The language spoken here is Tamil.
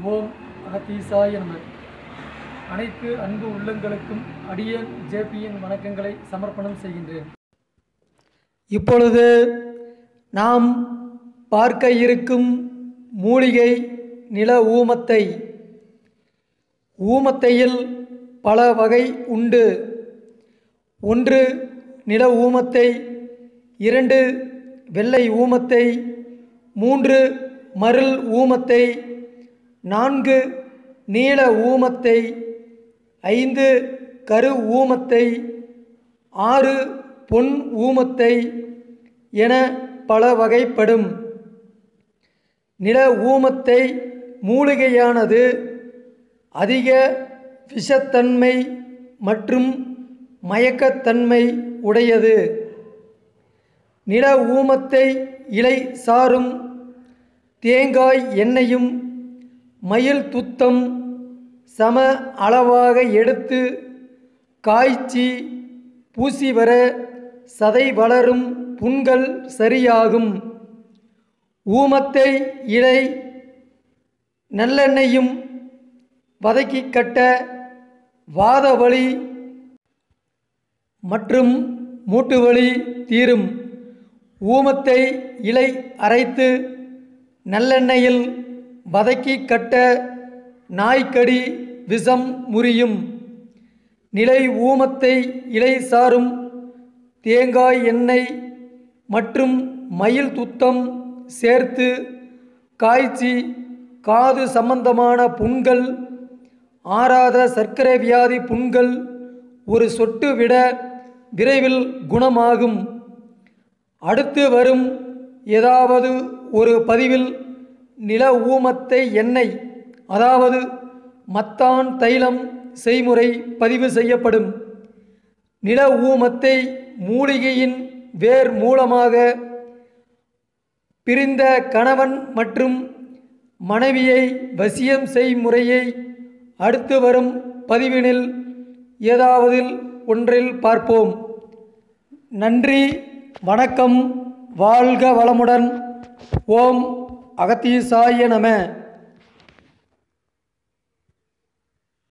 ஓம் அகத்தீசாய நம அனைத்து அன்பு உள்ளங்களுக்கும் அடியேன் ஜேபியின் வணக்கங்களை சமர்ப்பணம் செய்கின்றேன் இப்பொழுது நாம் பார்க்க இருக்கும் மூலிகை நில ஊமத்தை ஊமத்தையில் பல வகை உண்டு ஒன்று நில ஊமத்தை இரண்டு வெள்ளை ஊமத்தை மூன்று மருள் ஊமத்தை நான்கு நீல ஊமத்தை ஐந்து கரு ஊமத்தை ஆறு பொன் ஊமத்தை என பல வகைப்படும் நில ஊமத்தை மூலிகையானது அதிக விஷத்தன்மை மற்றும் மயக்கத்தன்மை உடையது நில ஊமத்தை இலை சாறும் தேங்காய் எண்ணெயும் மயில் துத்தம் சம அளவாக எடுத்து காய்ச்சி பூசி வர சதை வளரும் புண்கள் சரியாகும் ஊமத்தை இலை நல்லெண்ணெயும் வதக்கி கட்ட வாத வலி மற்றும் மூட்டு வலி தீரும் ஊமத்தை இலை அரைத்து நல்லெண்ணெயில் வதக்கி கட்ட நாய்க்கடி விஷம் முறியும் நிலை ஊமத்தை இலை சாறும் தேங்காய் எண்ணெய் மற்றும் மயில் துத்தம் சேர்த்து காய்ச்சி காது சம்பந்தமான புண்கள் ஆறாத சர்க்கரை வியாதி புண்கள் ஒரு சொட்டு விட விரைவில் குணமாகும் அடுத்து வரும் ஏதாவது ஒரு பதிவில் நில ஊமத்தை எண்ணெய் அதாவது மத்தான் தைலம் செய்முறை பதிவு செய்யப்படும் நில ஊமத்தை மூலிகையின் வேர் மூலமாக பிரிந்த கணவன் மற்றும் மனைவியை வசியம் செய்முறையை அடுத்து வரும் பதிவினில் ஏதாவதில் ஒன்றில் பார்ப்போம் நன்றி வணக்கம் வாழ்க வளமுடன் ஓம் அகத்தீசாய நம